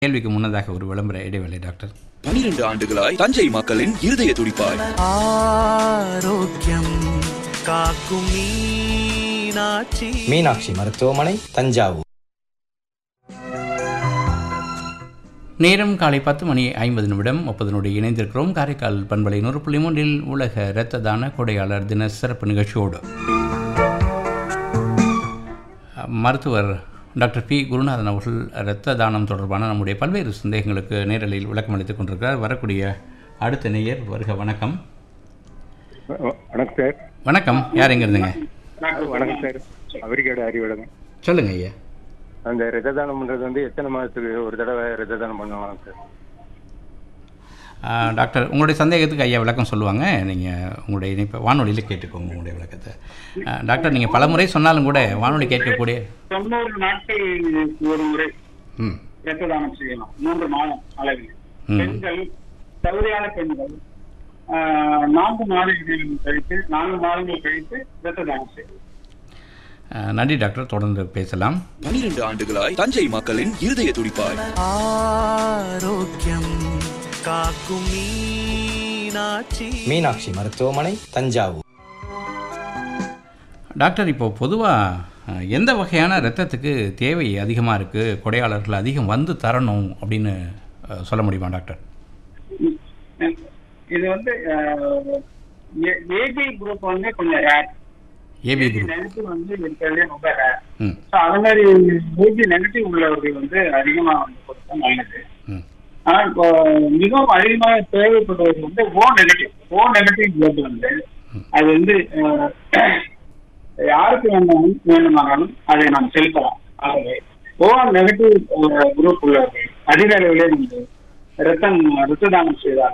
கேள்விக்கு முன்னதாக ஒரு விளம்பர இடைவேளை டாக்டர் பனிரெண்டு ஆண்டுகளாய் தஞ்சை மக்களின் இருதய துடிப்பாய் ஆரோக்கியம் காக்கும் மீனாட்சி மீனாட்சி மருத்துவமனை தஞ்சாவூர் நேரம் காலை பத்து மணி ஐம்பது நிமிடம் முப்பது நொடி இணைந்திருக்கிறோம் காரைக்கால் பண்பலை நூறு புள்ளி மூன்றில் உலக இரத்த தான கொடையாளர் தின சிறப்பு நிகழ்ச்சியோடு மருத்துவர் டாக்டர் பி குருநாதன் அவர்கள் இரத்த தானம் தொடர்பான நம்முடைய பல்வேறு சந்தேகங்களுக்கு நேரலையில் விளக்கம் அளித்துக் கொண்டிருக்கிறார் வரக்கூடிய அடுத்த நேயர் வருக வணக்கம் வ- வணக்கம் சார் வணக்கம் யார் எங்க இருந்துங்க வணக்கம் சார் அவரிக்காடு அறிவிடங்க சொல்லுங்க ஐயா அந்த ரத்த தானம் பண்றது வந்து எத்தனை மாதத்துக்கு ஒரு தடவை ரத்த தானம் பண்ணுவாங்க சார் ஆ, டாக்டர் உங்களுடைய சந்தேகத்துக்கு ஐயா விளக்கம் சொல்லுவாங்க நீங்கள் உங்களுடைய இணைப்பை வானொலியில் கேட்டுக்கோங்க உங்களுடைய விளக்கத்தை ஆ, டாக்டர் நீங்கள் பலமுறை சொன்னாலும் கூட வானொலி கேட்கக்கூடிய தொண்ணூறு நாட்கள் ஒரு முறை ம் இரத்த தானம் செய்யலாம் மூன்று மாதம் அளவில் ம். பெண்கள் தகுதியான பெண்கள் ஆஹ், நான்கு மாதங்கள் கழித்து நான்கு மாதங்கள் கழித்து இரத்த தானம் செய்யலாம் ஆ, நன்றி டாக்டர் தொடர்ந்து பேசலாம் பனிரெண்டு ஆண்டுகளாய் தஞ்சை மக்களின் இருதய துடிப்பாய் ஆரோக்கியம் காக்கும் மீனாட்சி மீனாட்சி மருத்துவமனை தஞ்சாவூர் டாக்டர் இப்போ பொதுவாக எந்த வகையான இரத்தத்துக்கு தேவை அதிகமாக இருக்குது கொடையாளர்கள் அதிகம் வந்து தரணும் அப்படின்னு ஆ, சொல்ல முடியுமா டாக்டர் இது வந்து ஏபி குரூப் வந்து கொஞ்சம் ரேர் ஏபி குரூப் நெகட்டிவ் வந்து இருக்கிறதே ரொம்ப ரேர் ம் ஸோ அது மாதிரி ஏபி நெகட்டிவ் உள்ளவர்கள் வந்து அதிகமா வந்து கொடுத்தா நல்லது ம் ஆனா இப்போ மிகவும் அதிகமாக தேவைப்படுவது வந்து O negative O negative blood வந்து அது வந்து அஹ், யாருக்கு வேண்டாலும் வேண்டுமானாலும் அதை நாம் செலுத்தலாம் ஆகவே ஓ நெகட்டிவ் குரூப் உள்ளவர்கள் அதிக அளவிலே நீங்கள் ரத்தம் ரத்த தானம் செய்தால்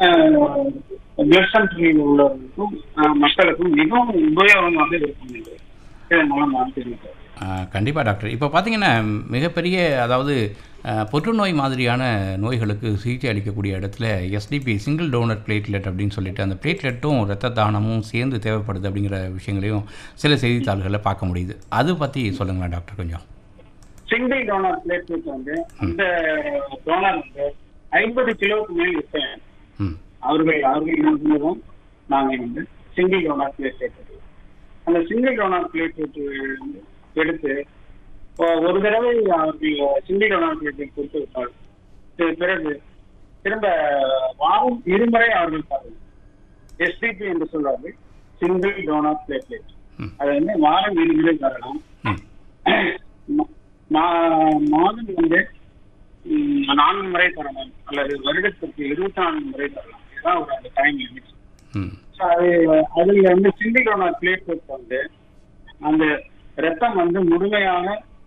பிளட் சென்டரில் உள்ளவர்களுக்கும் அஹ், மக்களுக்கும் மிகவும் உபயோகமாக இருக்கும் என்று இதன் மூலம் நான் தெரிவிக்கிறேன் கண்டிப்பாக டாக்டர் இப்போ பார்த்தீங்கன்னா மிகப்பெரிய அதாவது ஆ, புற்றுநோய் மாதிரியான நோய்களுக்கு சிகிச்சை அளிக்கக்கூடிய இடத்துல எஸ்டிபி சிங்கிள் டோனர் பிளேட்லெட் அப்படின்னு சொல்லிட்டு அந்த பிளேட்லெட்டும் இரத்த தானமும் சேர்ந்து தேவைப்படுது அப்படிங்கிற விஷயங்களையும் சில செய்தித்தாள்களில் பார்க்க முடியுது அது பற்றி சொல்லுங்களேன் டாக்டர் கொஞ்சம் சிங்கிள் டோனர் பிளேட்லெட் வந்து அந்த டோனர் வந்து ஐம்பது கிலோவுக்கு மேல் இருக்க ம் அவர்கள் அவர்கள் என்ன சொன்னதும் நாங்கள் வந்து சிங்கிள் டோனர் பிளேட்லெட் அந்த சிங்கிள் டோனர் பிளேட்லெட் வந்து எடுத்து ஒ- ஒரு தடவை அவர்கள் சிங்கிள் டோனர் பிளேட்லெட் கொடுத்து விட்டால் இதற்கு பிறகு திரும்ப வாரம் இருமுறை அவர்கள் பாருங்கள் எஸ்டிபி என்று சொல்வார்கள் சிங்கிள் டோனர் பிளேட்லெட் ம். அது வந்து வாரம் இருமுறை தரலாம் ம் மா- மா- மாதம் வந்து ம், நான்கு முறை தரலாம் அல்லது வருடத்திற்கு இருபத்தி நான்கு முறை தரலாம் இதுதான் ஒரு அந்த டைம் லிமிட் ம் ஸோ அது அதுல வந்து சிங்கிள் டோனர் பிளேட்லெட் வந்து அந்த ரத்தம் வந்து முழுமையாக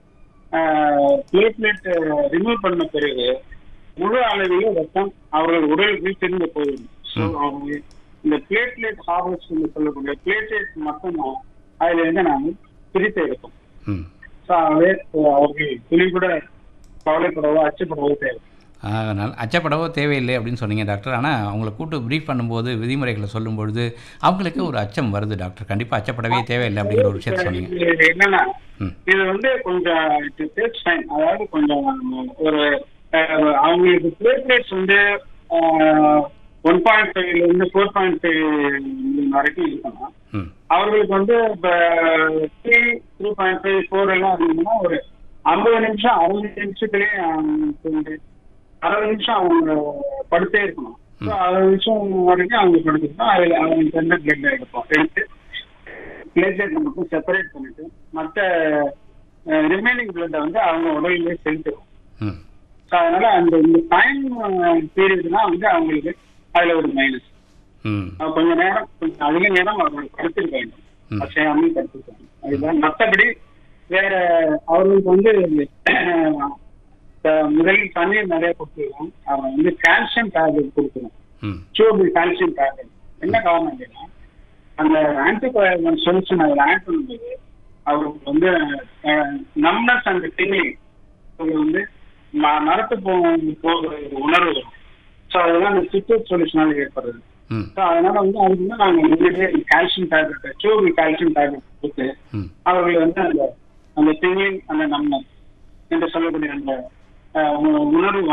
பிளேட்லெட் ரிமூவ் பண்ண பிறகு முழு அளவிலே ரத்தம் அவர்கள் உடலுக்கு திரும்ப போயிடும் ஸோ அவங்க இந்த பிளேட்லெட் ஹார்வெஸ்ட் என்று சொல்லக்கூடிய பிளேட்லெட் மட்டும்தான் அதுல இருந்து நாங்கள் பிரித்து எடுப்போம் ம் ஸோ ஆகவே அவர்கள் துளி கூட கவலைப்படவோ அச்சப்படவோ தேவை அதனால் அச்சப்படவோ தேவையில்லை அப்படின்னு சொன்னீங்க டாக்டர் ஆனால் அவங்கள கூட்டு ப்ரீஃப் பண்ணும்போது விதிமுறைகளை சொல்லும்பொழுது அவங்களுக்கு ஒரு அச்சம் வருது டாக்டர் கண்டிப்பாக அச்சப்படவே தேவையில்லை அப்படிங்கிற ஒரு விஷயத்தை சொன்னீங்க இது என்னன்னா ம். இது வந்து கொஞ்சம் டேக்ஸ் டைம் அதாவது கொஞ்சம் ஒரு அஹ், அவங்களுக்கு பிளேட்லெட்ஸ் வந்து ஒன் பாயிண்ட் ஃபைவ்ல இருந்து ஃபோர் பாயிண்ட் ஃபைவ் வரைக்கும் இருக்கணும் ம் அவர்களுக்கு வந்து இப்போ three three point five four எல்லாம் இருந்ததுன்னா ஒரு ஐம்பது நிமிஷம் அறுபது நிமிஷத்துலேயே அவங்களுக்கு வந்து அறுபது நிமிஷம் அவங்க படுத்தே இருக்கணும் ஸோ அறுபது நிமிஷம் வரைக்கும் அவங்க படுத்துருக்கோம் அதில் அவங்களுக்கு வந்து பிளட் எடுப்போம் எடுத்து பிளேட்லெட் மட்டும் செப்பரேட் பண்ணிட்டு மற்ற ரிமைனிங் பிளட்டை வந்து அவங்க உடலிலே செலுத்துவோம் ம் ஸோ அதனால அந்த இந்த டைம் பீரியட் தான் வந்து அவங்களுக்கு அதில் ஒரு மைனஸ் ம் கொஞ்ச நேரம் கொஞ்சம் அதிக நேரம் அவர்கள் படுத்திருக்க வேண்டும் ம். அசையாமல் படுத்திருக்காங்க அதுதான் மற்றபடி வேற அவர்களுக்கு வந்து அஹ், முதலில் தண்ணீர் நிறைய கொடுத்துருக்கோம் அவங்க வந்து கால்சியம் டேப்லெட் கொடுக்கணும் ம் சூபிள் கால்சியம் டேப்லெட் என்ன காரணம் அப்படின்னா அந்த ஆன்டிபயோட்டிக் சொல்யூஷன் அதில் ஆட் பண்ணும்போது அவருக்கு வந்து நம்னஸ் அண்ட் டிங்கிங் வந்து ம- மரத்து போ போகிற ஒரு உணர்வு வரும் ஸோ அதெல்லாம் அந்த சிட்ரஸ் சொல்யூஷனால ஏற்படுறது ம் ஸோ அதனால வந்து அதுக்கு வந்து நாங்கள் முன்னாடியே calcium tablet chewable calcium tablet கொடுத்து ம் அவர்கள் வந்து அந்த அந்த திங்கிங் அந்த நம்ம என்று சொல்லக்கூடிய அந்த அஹ், உ- உணர்வு